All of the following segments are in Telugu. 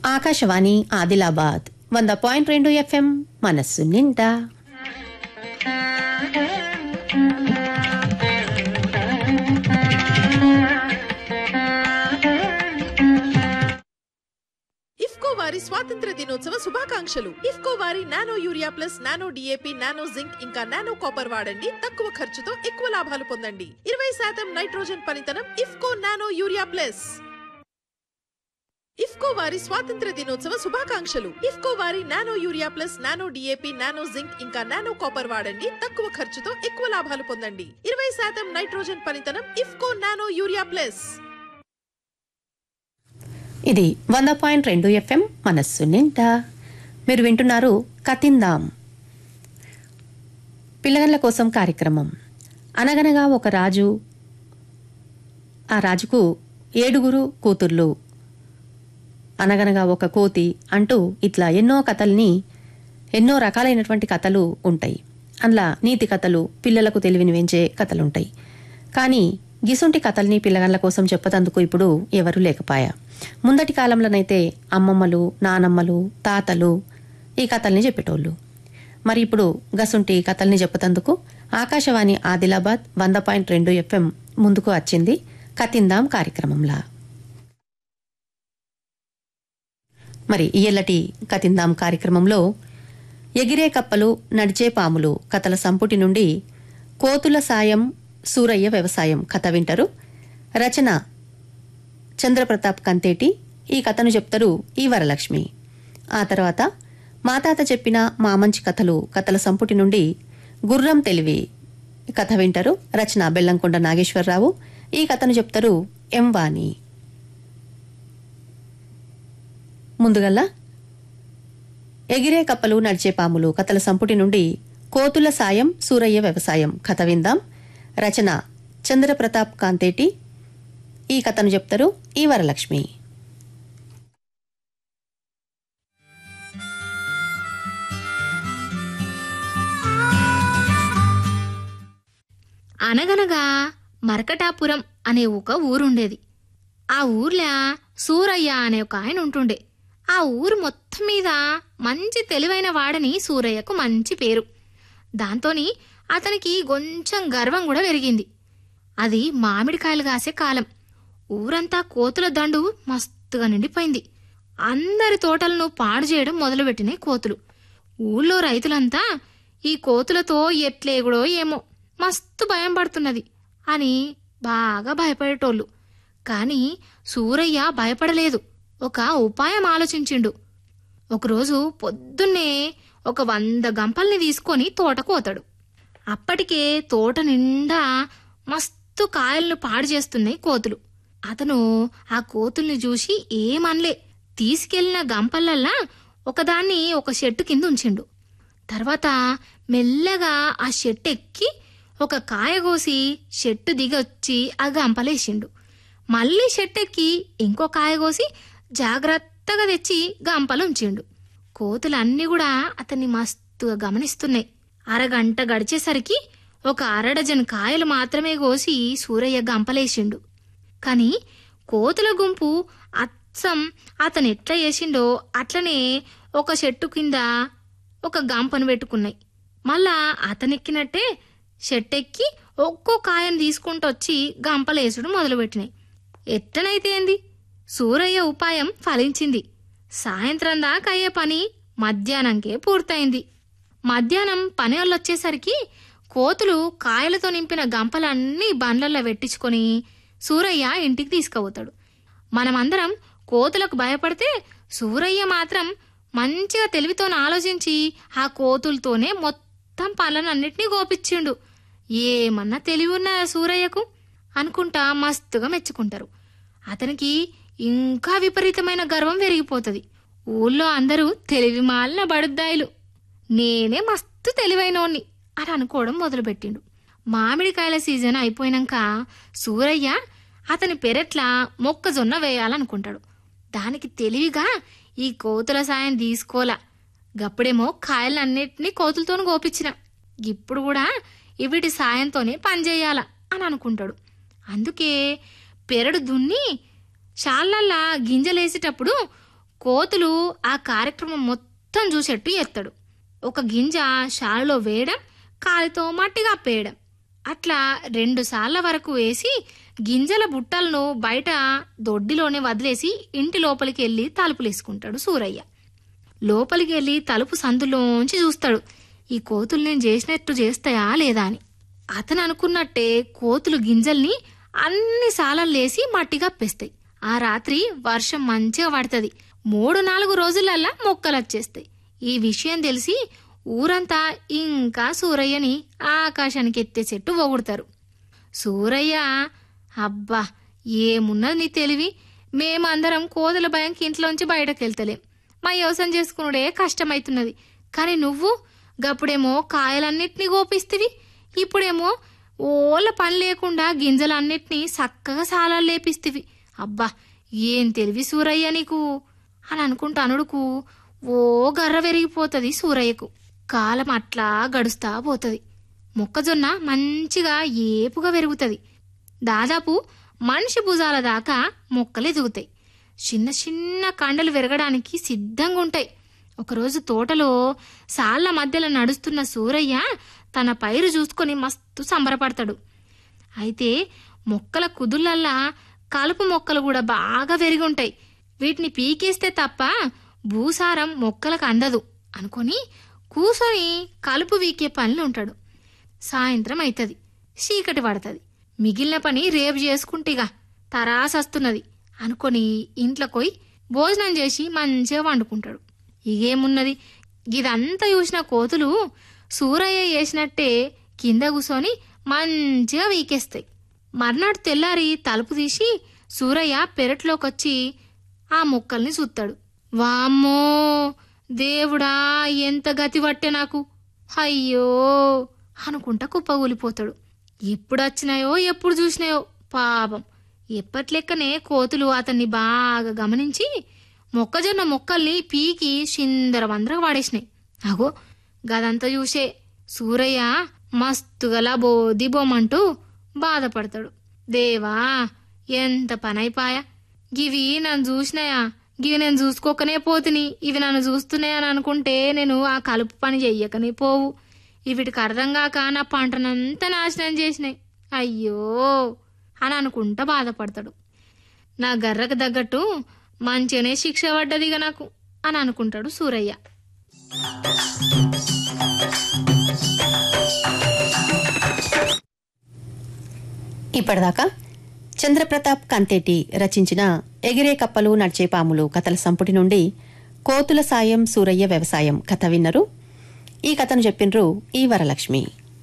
ఆకాశవాణి ఆదిలాబాద్ వంద పాయింట్ రెండు ఎఫ్ఎం మనస్సు నిండా ఇఫ్కో వారి స్వాతంత్ర దినోత్సవ శుభాకాంక్షలు ఇఫ్కో వారి nano urea plus nano DAP nano zinc ఇంకా నానో కాపర్ వాడండి తక్కువ ఖర్చుతో ఎక్కువ లాభాలు పొందండి ఇరవై శాతం నైట్రోజన్ పనితనం IFFCO nano urea plus IFFCO వారి స్వాతంత్ర దినోత్సవ శుభాకాంక్షలు ఇఫ్కో వారి nano urea plus nano DAP nano zinc ఇంకా నానో కాపర్ వాడండి తక్కువ ఖర్చుతో ఎక్కువ లాభాలు పొందండి ఇరవై శాతం నైట్రోజన్ పనితనం ఇఫ్కో నానో యూరియా ప్లస్ ఇది వంద పాయింట్ రెండు ఎఫ్ఎం మనస్సు నిండా మీరు వింటున్నారు కతిందాం పిల్లగళ్ళ కోసం కార్యక్రమం అనగనగా ఒక రాజు ఆ రాజుకు ఏడుగురు కూతుర్లు అనగనగా ఒక కోతి అంటూ ఇట్లా ఎన్నో కథల్ని ఎన్నో రకాలైనటువంటి కథలు ఉంటాయి అందులో నీతి కథలు పిల్లలకు తెలివిని పెంచే కథలుంటాయి కానీ గిసుంటి కథల్ని పిల్లగాళ్ళ కోసం చెప్పదందుకు ఇప్పుడు ఎవరూ లేకపాయా ముందటి కాలంలోనైతే అమ్మమ్మలు నానమ్మలు తాతలు ఈ కథల్ని చెప్పేటోళ్ళు మరి ఇప్పుడు గసుంటి కథల్ని చెప్పతందుకు ఆకాశవాణి ఆదిలాబాద్ వంద పాయింట్ రెండు ఎఫ్ఎం ముందుకు వచ్చింది కతిందాం కార్యక్రమంలా మరి ఇయ్యలటి కతిందాం కార్యక్రమంలో ఎగిరే కప్పలు నడిచే పాములు కథల సంపుటి నుండి కోతుల సాయం సూరయ్య వ్యవసాయం కథ వింటారు రచన చంద్రప్రతాప్ కంతేటి ఈ కథను చెప్తారు ఈ వరలక్ష్మి ఆ తర్వాత మా తాత చెప్పిన మా మంచి కథలు కథల సంపుటి నుండి గుర్రం తెలివి కథ వింటారు రచన బెల్లంకొండ నాగేశ్వరరావు ఈ కథను చెప్తారు ఎం వాణి ముందుగల్లా ఎగిరే కప్పలు నడిచే పాములు కథల సంపుటి నుండి కోతుల సాయం సూరయ్య వ్యవసాయం కథ విందాం రచన చంద్రప్రతాప్ కాంతేటి ఈ కథను చెప్తారు ఈ వరలక్ష్మి అనగనగా మరకటాపురం అనే ఒక ఊరుండేది ఆ ఊర్లో సూరయ్య అనే ఒక ఆయన ఉంటుండే ఆ ఊరు మొత్తం మీద మంచి తెలివైన వాడని సూరయ్యకు మంచి పేరు దాంతోని అతనికి కొంచెం గర్వం కూడా పెరిగింది అది మామిడికాయలు కాసే కాలం ఊరంతా కోతుల దండు మస్తుగా నిండిపోయింది అందరి తోటలను పాడు చేయడం మొదలుపెట్టినాయి కోతులు ఊళ్ళో రైతులంతా ఈ కోతులతో ఎట్లేగుడో ఏమో మస్తు భయం పడుతున్నది అని బాగా భయపడేటోళ్ళు కాని సూరయ్య భయపడలేదు ఒక ఉపాయం ఆలోచించిండు ఒకరోజు పొద్దున్నే ఒక వంద గంపల్ని తీసుకొని తోటకు పోతాడు అప్పటికే తోట నిండా మస్తు కాయలను పాడు చేస్తున్నాయి కోతులు అతను ఆ కోతుల్ని చూసి ఏమనలే తీసుకెళ్లిన గంపలల్లా ఒకదాన్ని ఒక చెట్టు కింద ఉంచిండు తర్వాత మెల్లగా ఆ చెట్టు ఎక్కి ఒక కాయ కోసి చెట్టు దిగొచ్చి ఆ గంపలేసిండు మళ్ళీ చెట్టు ఎక్కి ఇంకో కాయ కోసి జాగ్రత్తగా తెచ్చి గంపలు ఉంచిండు కోతులన్నీ కూడా అతన్ని మస్తుగా గమనిస్తున్నాయి అరగంట గడిచేసరికి ఒక అరడజన్ కాయలు మాత్రమే కోసి సూరయ్య గంపలేసిండు కాని కోతుల గుంపు అచ్చం అతను ఎట్లా చేసిండో అట్లనే ఒక చెట్టు కింద ఒక గంపను పెట్టుకున్నాయి మళ్ళా అతనెక్కినట్టే చెట్టెక్కి ఒక్కో కాయను తీసుకుంటూ వచ్చి గంపలేసుడు మొదలుపెట్టినాయి ఎట్టనైతే ఏంది సూరయ్య ఉపాయం ఫలించింది సాయంత్రం దాకా అయ్యే పని మధ్యాహ్నంకే పూర్తయింది మధ్యాహ్నం పని వచ్చేసరికి కోతులు కాయలతో నింపిన గంపలన్నీ బండ్లల్లో పెట్టించుకొని సూరయ్య ఇంటికి తీసుకుపోతాడు మనమందరం కోతులకు భయపడితే సూరయ్య మాత్రం మంచిగా తెలివితో ఆలోచించి ఆ కోతులతోనే మొత్తం పనులన్నిటినీ గోపిచ్చిండు ఏమన్నా తెలివి ఉన్నదా సూరయ్యకు అనుకుంటా మస్తుగా మెచ్చుకుంటారు అతనికి ఇంకా విపరీతమైన గర్వం పెరిగిపోతుంది ఊళ్ళో అందరూ తెలివి మాలిన బడుద్దాయిలు నేనే మస్తు తెలివైనోణ్ణి అని అనుకోవడం మొదలుపెట్టిండు మామిడికాయల సీజన్ అయిపోయినాక సూరయ్య అతని పెరట్ల మొక్కజొన్న వేయాలనుకుంటాడు దానికి తెలివిగా ఈ కోతుల సాయం తీసుకోలా గప్పుడేమో కాయలన్నిటినీ కోతులతో గోపించిన ఇప్పుడు కూడా ఇవిటి సాయంతోనే పనిచేయాల అని అనుకుంటాడు అందుకే పెరడు దున్ని షాళ్ళల్లా గింజలేసేటప్పుడు కోతులు ఆ కార్యక్రమం మొత్తం చూసేట్టు ఎత్తాడు ఒక గింజ షాలులో వేయడం కాలితో మట్టిగా పేయడం అట్లా రెండు సార్ల వరకు వేసి గింజల బుట్టలను బయట దొడ్డిలోనే వదిలేసి ఇంటి లోపలికి వెళ్ళి తలుపులేసుకుంటాడు సూరయ్య లోపలికి వెళ్ళి తలుపు సందులోంచి చూస్తాడు ఈ కోతులు నేను చేసినట్టు చేస్తాయా లేదా అని అతను అనుకున్నట్టే కోతులు గింజల్ని అన్ని సాలల్లేసి మట్టి కప్పేస్తాయి ఆ రాత్రి వర్షం మంచిగా పడుతుంది మూడు నాలుగు రోజులల్లా మొక్కలు వచ్చేస్తాయి ఈ విషయం తెలిసి ఊరంతా ఇంకా సూరయ్యని ఆకాశానికి ఎత్తే చెట్టు పొగుడతారు సూరయ్య అబ్బా ఏమున్నది నీ తెలివి మేమందరం కోతుల భయంకి ఇంట్లోంచి బయటకు వెళ్తలేం మా వ్యవసాయం చేసుకునుడే కష్టమైతున్నది కానీ నువ్వు గప్పుడేమో కాయలన్నిటినీ గోపిస్తివి ఇప్పుడేమో ఓళ్ళ పని లేకుండా గింజలన్నిటినీ చక్కగా సాలాలు లేపిస్తివి అబ్బా ఏం తెలివి సూరయ్య నీకు అని అనుకుంటా అనుడుకు ఓ గర్ర పెరిగిపోతుంది సూరయ్యకు కాలం అట్లా గడుస్తా పోతుంది మొక్కజొన్న మంచిగా ఏపుగా పెరుగుతుంది దాదాపు మనిషి భుజాల దాకా మొక్కలు ఎదుగుతాయి చిన్న చిన్న కండలు పెరగడానికి సిద్ధంగా ఉంటాయి ఒకరోజు తోటలో సాళ్ల మధ్యలో నడుస్తున్న సూరయ్య తన పైరు చూసుకొని మస్తు సంబరపడతాడు అయితే మొక్కల కుదులల్లా కలుపు మొక్కలు కూడా బాగా పెరిగి ఉంటాయి వీటిని పీకేస్తే తప్ప భూసారం మొక్కలకు అందదు అనుకొని కూసొని కలుపు వీకే పనిలో ఉంటాడు సాయంత్రం అవుతుంది చీకటి పడుతుంది మిగిలిన పని రేపు చేసుకుంటేగా తరాసస్తున్నది అనుకొని ఇంట్లోకి పోయి భోజనం చేసి మంచిగా వండుకుంటాడు ఇగేమున్నది ఇదంతా చూసిన కోతులు సూరయ్య చేసినట్టే కింద కూసోని మంచిగా వీకేస్తాయి మర్నాడు తెల్లారి తలుపు తీసి సూరయ్య పెరట్లోకొచ్చి ఆ మొక్కల్ని చూస్తాడు వామ్మో దేవుడా ఎంత గతి పట్టే నాకు అయ్యో అనుకుంటా కుప్పగూలిపోతాడు ఎప్పుడు వచ్చినాయో ఎప్పుడు చూసినాయో పాపం ఎప్పట్లెక్కనే కోతులు అతన్ని బాగా గమనించి మొక్కజొన్న మొక్కల్ని పీకి చిందర వందరగా వాడేసినాయి అగో గదంతా చూసే సూరయ్య మస్తుగలా బోది బొమ్మంటూ బాధపడతాడు దేవా ఎంత పనైపాయా గివి నన్ను చూసినాయా గివి నేను చూసుకోకనే పోతిని ఇవి నన్ను చూస్తున్నాయని అనుకుంటే నేను ఆ కలుపు పని చెయ్యకనే పోవు ఇవిటికి అర్థం కాక నా పంటనంతా నాశనం చేసినాయి అయ్యో అని అనుకుంటా బాధపడతాడు నా గర్రకు తగ్గట్టు మంచిగానే శిక్ష పడ్డదిగా నాకు అని అనుకుంటాడు సూరయ్య ఇప్పటిదాకా చంద్రప్రతాప్ కంతేటి రచించిన ఎగిరే కప్పలు నడిచే పాములు కథల సంపుటి నుండి కోతుల సాయం సూరయ్య వ్యవసాయం కథ విన్నరు ఈ కథను చెప్పినరు ఈ వరలక్ష్మి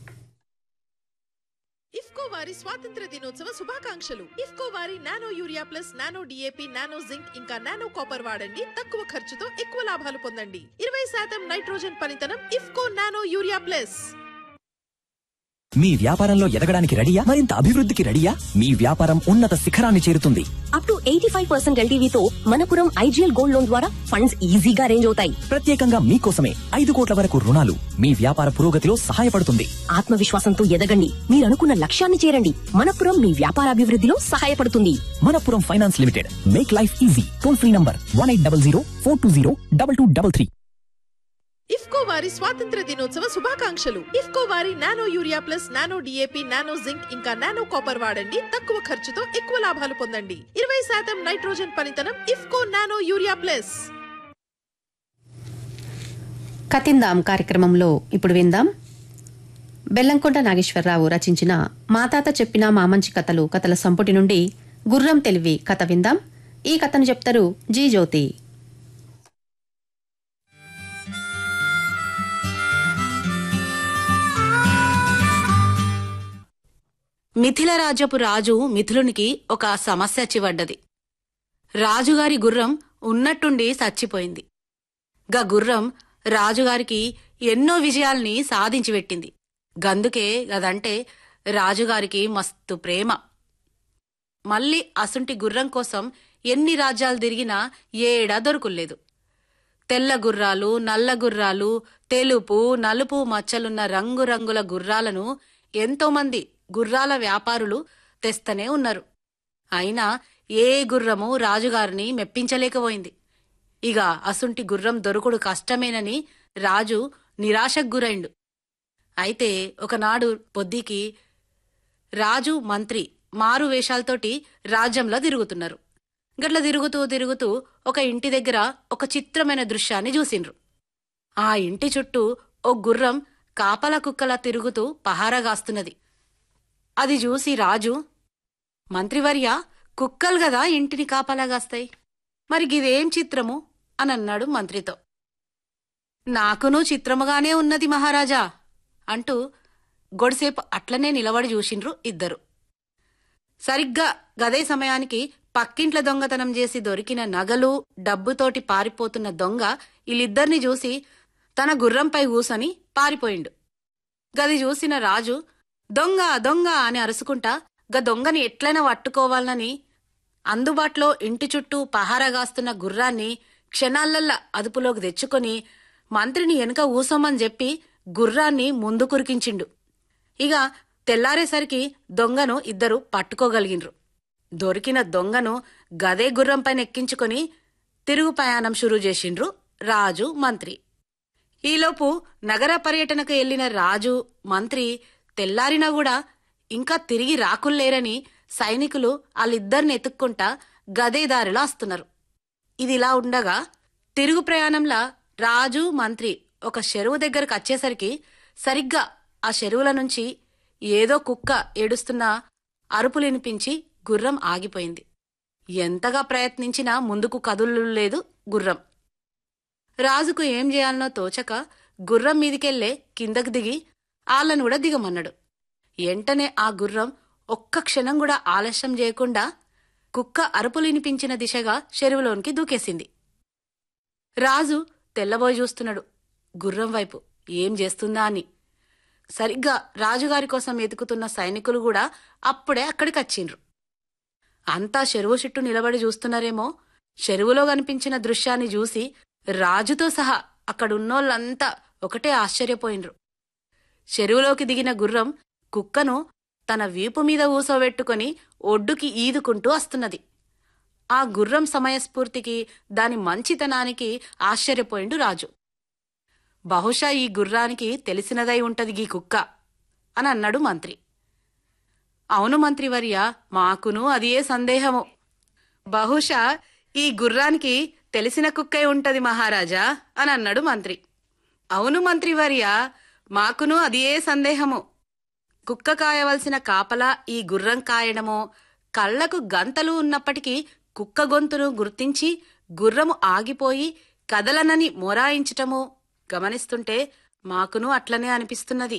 ఇఫ్కో వారి స్వాతంత్ర దినోత్సవ శుభాకాంక్షలు ఇఫ్కో వారి nano urea plus nano DAP nano zinc ఇంకా నానో కాపర్ వాడండి తక్కువ ఖర్చుతో ఎక్కువ లాభాలు పొందండి ఇరవై శాతం నైట్రోజన్ పనితనం ఇఫ్కో నానో యూరియా ప్లస్ మీ వ్యాపారంలో ఎదగడానికి రెడీయా మరింత అభివృద్ధికి రెడీయా మీ వ్యాపారం ఉన్నత శిఖరాన్ని చేరుతుంది up to eighty five percent ఎల్టీవీతో మనపురం ఐజీఎల్ గోల్డ్ లోన్ ద్వారా ఫండ్స్ ఈజీగా రేంజ్ అవుతాయి ప్రత్యేకంగా మీకోసమే ఐదు కోట్ల వరకు రుణాలు మీ వ్యాపార పురోగతిలో సహాయపడుతుంది ఆత్మవిశ్వాసంతో ఎదగండి మీరు అనుకున్న లక్ష్యాన్ని చేరండి మనపురం మీ వ్యాపార అభివృద్ధిలో సహాయపడుతుంది Manappuram finance limited make life easy toll free number one eight double zero four two zero double two double three IFFCO వారి స్వాతంత్ర దినోత్సవ శుభాకాంక్షలు ఇఫ్కో వారి nano urea plus nano DAP nano zinc ఇంకా నానో కాపర్ వాడండి తక్కువ ఖర్చుతో ఎక్కువ లాభాలు పొందండి ఇరవై శాతం నైట్రోజన్ పనితనం ఇఫ్కో నానో యూరియా ప్లస్ కతిందాం కార్యక్రమంలో ఇప్పుడు విందాం బెల్లంకొండ నాగేశ్వరరావు రచించిన మా తాత చెప్పిన మామంచి కథలు కథల సంపుటి నుండి గుర్రం తెలివి కథ విందాం ఈ కథను చెప్తారు జీ జ్యోతి మిథిల రాజ్యపు రాజు మిథులునికి ఒక సమస్య చివడ్డది రాజుగారి గుర్రం ఉన్నట్టుండి చచ్చిపోయింది గా గుర్రం రాజుగారికి ఎన్నో విజయాల్ని సాధించి పెట్టింది గందుకే గదంటే రాజుగారికి మస్తు ప్రేమ మళ్ళీ అసుంటి గుర్రం కోసం ఎన్ని రాజ్యాలు తిరిగినా ఏడా దొరుకులేదు తెల్ల గుర్రాలు నల్ల గుర్రాలు తెలుపు నలుపు మచ్చలున్న రంగురంగుల గుర్రాలను ఎంతోమంది గుర్రాల వ్యాపారులు తెస్తనే ఉన్నారు అయినా ఏ గుర్రము రాజుగారిని మెప్పించలేకపోయింది ఇక అసుంటి గుర్రం దొరుకుడు కష్టమేనని రాజు నిరాశకు గురైండు అయితే ఒకనాడు పొద్దుకి రాజు మంత్రి మారు వేషాలతోటి రాజ్యంలో తిరుగుతున్నారు గట్ల తిరుగుతూ తిరుగుతూ ఒక ఇంటి దగ్గర ఒక చిత్రమైన దృశ్యాన్ని చూసిండ్రు ఆ ఇంటి చుట్టూ ఓ గుర్రం కాపల కుక్కలా తిరుగుతూ పహారాగాస్తున్నది అది చూసి రాజు మంత్రివర్య కుక్కలు గదా ఇంటిని కాపలాగాస్తాయి మరి గిదేం చిత్రము అని అన్నాడు మంత్రితో నాకును చిత్రముగానే ఉన్నది మహారాజా అంటూ గొడిసేపు అట్లనే నిలబడి చూసిండ్రు ఇద్దరు సరిగ్గా గదే సమయానికి పక్కింట్ల దొంగతనం చేసి దొరికిన నగలు డబ్బుతోటి పారిపోతున్న దొంగ వీళ్ళిద్దరిని చూసి తన గుర్రంపై కూసని పారిపోయిండు గది చూసిన రాజు దొంగ దొంగ అని అరుసుకుంటా గ దొంగని ఎట్లైనా పట్టుకోవాలని అందుబాటులో ఇంటి చుట్టూ పహారాగాస్తున్న గుర్రాన్ని క్షణాలల్లా అదుపులోకి తెచ్చుకొని మంత్రిని వెనుక ఊసోమని చెప్పి గుర్రాన్ని ముందు కురికించిండు ఇక తెల్లారేసరికి దొంగను ఇద్దరు పట్టుకోగలిగిన్రు దొరికిన దొంగను గదే గుర్రంపైన ఎక్కించుకొని తిరుగు ప్రయాణం షురూ చేసిండ్రు రాజు మంత్రి ఈలోపు నగర పర్యటనకు వెళ్లిన రాజు మంత్రి తెల్లారినా కూడా ఇంకా తిరిగి రాకుల్లేరని సైనికులు వాళ్ళిద్దరిని ఎతుక్కుంటా గదే దారిలో వస్తున్నారు ఇదిలా ఉండగా తిరుగు ప్రయాణంలా రాజు మంత్రి ఒక చెరువు దగ్గరకు వచ్చేసరికి సరిగ్గా ఆ చెరువుల నుంచి ఏదో కుక్క ఏడుస్తున్న అరుపులు వినిపించి గుర్రం ఆగిపోయింది ఎంతగా ప్రయత్నించినా ముందుకు కదులు లేదు గుర్రం రాజుకు ఏం చేయాలనో తోచక గుర్రం మీదికెళ్లే కిందకు దిగి ఆళ్ళను కూడా దిగమన్నాడు ఎంటనే ఆ గుర్రం ఒక్క క్షణం కూడా ఆలస్యం చేయకుండా కుక్క అరుపులు వినిపించిన దిశగా చెరువులోనికి దూకేసింది రాజు తెల్లబోయి చూస్తున్నాడు గుర్రం వైపు ఏం చేస్తుందా అని సరిగ్గా రాజుగారి కోసం ఎతుకుతున్న సైనికులు కూడా అప్పుడే అక్కడికి వచ్చిండ్రు అంతా చెరువు చుట్టూ నిలబడి చూస్తున్నారేమో చెరువులో కనిపించిన దృశ్యాన్ని చూసి రాజుతో సహా అక్కడున్నోళ్ళంతా ఒకటే ఆశ్చర్యపోయినరు చెరువులోకి దిగిన గుర్రం కుక్కను తన వీపు మీద ఊసోబెట్టుకొని ఒడ్డుకి ఈదుకుంటూ వస్తున్నది ఆ గుర్రం సమయస్ఫూర్తికి దాని మంచితనానికి ఆశ్చర్యపోయిండు రాజు బహుశా ఈ గుర్రానికి తెలిసినదై ఉంటది గీ కుక్క అని అన్నాడు మంత్రి అవును మంత్రివర్య మాకును అదియే సందేహము బహుశా ఈ గుర్రానికి తెలిసిన కుక్కే ఉంటది మహారాజా అని అన్నాడు మంత్రి అవును మంత్రివర్య మాకును అదియే సందేహము కుక్క కాయవలసిన కాపలా ఈ గుర్రం కాయడమో కళ్లకు గంతలు ఉన్నప్పటికీ కుక్క గొంతును గుర్తించి గుర్రము ఆగిపోయి కదలనని మొరాయించటమో గమనిస్తుంటే మాకును అట్లనే అనిపిస్తున్నది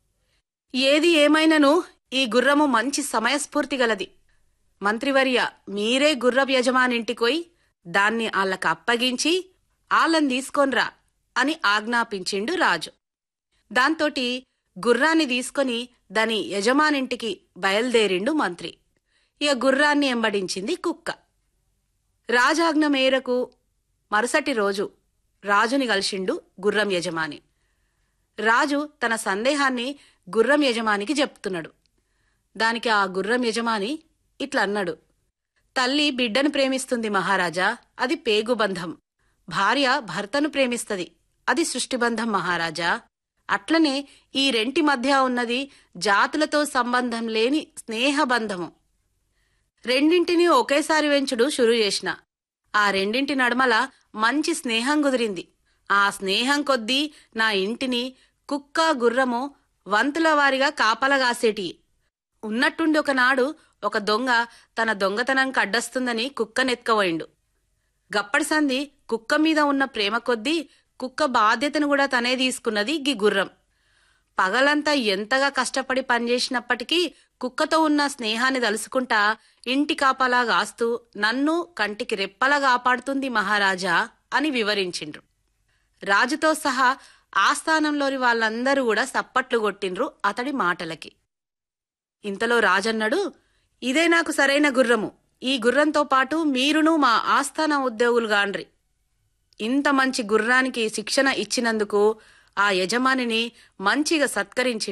ఏది ఏమైనను ఈ గుర్రము మంచి సమయస్ఫూర్తి గలది మంత్రివర్య మీరే గుర్రపు యజమానింటికోయి దాన్ని ఆళ్ళకు అప్పగించి ఆళ్ళని తీసుకొన్రా అని ఆజ్ఞాపించిండు రాజు దాంతోటి గుర్రాన్ని తీసుకొని దాని యజమానింటికి బయలుదేరిండు మంత్రి ఇక గుర్రాన్ని ఎంబడించింది కుక్క రాజాజ్ఞ మేరకు మరుసటి రోజు రాజుని కలిసిండు గుర్రం యజమాని రాజు తన సందేహాన్ని గుర్రం యజమానికి చెప్తున్నాడు దానికి ఆ గుర్రం యజమాని ఇట్లా అన్నాడు తల్లి బిడ్డను ప్రేమిస్తుంది మహారాజా అది పేగుబంధం భార్య భర్తను ప్రేమిస్తది అది సృష్టిబంధం మహారాజా అట్లనే ఈ రెంటి మధ్య ఉన్నది జాతులతో సంబంధం లేని స్నేహబంధము రెండింటినీ ఒకేసారి వెంచుడు షురు చేసిన ఆ రెండింటి నడుమల మంచి స్నేహం కుదిరింది ఆ స్నేహం కొద్దీ నా ఇంటిని కుక్క గుర్రము వంతుల వారిగా కాపలగాసేటి ఉన్నట్టుండి ఒకనాడు ఒక దొంగ తన దొంగతనం కడ్డస్తుందని కుక్కనెత్కబోయిండు గప్పటి సంది కుక్క మీద ఉన్న ప్రేమ కొద్దీ కుక్క బాధ్యతను కూడా తనే తీసుకున్నది గి గుర్రం పగలంతా ఎంతగా కష్టపడి పనిచేసినప్పటికీ కుక్కతో ఉన్న స్నేహాన్ని తలుసుకుంటా ఇంటి కాపలా గాస్తూ నన్ను కంటికి రెప్పలా కాపాడుతుంది మహారాజా అని వివరించిండ్రు రాజుతో సహా ఆస్థానంలోని వాళ్ళందరూ కూడా సప్పట్లు కొట్టిండ్రు అతడి మాటలకి ఇంతలో రాజన్నాడు ఇదే నాకు సరైన గుర్రము ఈ గుర్రంతో పాటు మీరును మా ఆస్థాన ఉద్యోగులుగాండ్రి ఇంత మంచి గుర్రానికి శిక్షణ ఇచ్చినందుకు ఆ యజమానిని మంచిగా సత్కరించి